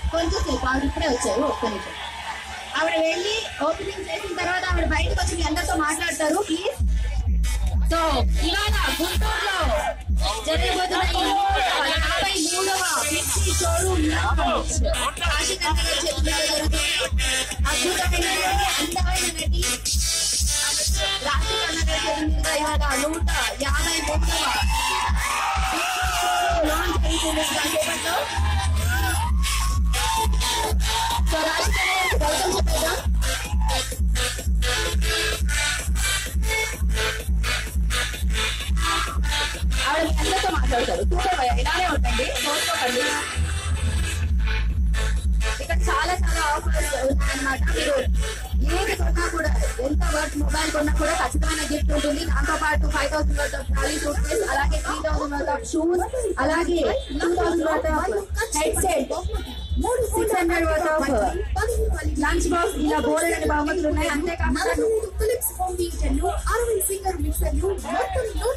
కొంచెం సేపు ఆవిడ ఇప్పుడే వచ్చారు ఒక్క నిమిషం ఆవిడ వెళ్ళి ఓపెనింగ్ చేసిన తర్వాత ఆవిడ బయటకు వచ్చి మీ అందరితో మాట్లాడతారు ప్లీజ్ సో ఇవాళ గుంటూరులో జరగబోతున్న ఈ యాభై మూడవ మిర్చి షోరూమ్ కాశీకర్ నగర్ చెరువులో జరుగుతుంది అద్భుతమైనటువంటి అందమైన నటి రాశికర్ నగర్ చెరువు మీద ఇవాళ నూట యాభై మూడవ లాంచ్ అవుతుంది కాసేపట్లో సో రాశికర్ నగర్ వెల్కమ్ చెప్పేద్దాం ఆవిడ మీ అందరితో మాట్లాడతారు చూడండి ఇలానే ఉండండి చూసుకోకండి ఇక్కడ చాలా చాలా ఆఫర్స్ ఉన్నాయన్నమాట మీరు ఏది కొన్నా కూడా ఎంత వర్త్ మొబైల్ కొన్నా కూడా ఖచ్చితమైన గిఫ్ట్ ఉంటుంది దాంతో పాటు five thousand worth of trolley suitcase అలాగే three thousand worth of shoes అలాగే two thousand worth of headset మూడు six hundred worth of lunch box ఇలా బోర్డు అనే బహుమతులు ఉన్నాయి అంతేకాకుండా ఫిలిప్స్ హోమ్ థియేటర్లు అరవై సింగర్ మిక్సర్లు మొత్తం నూట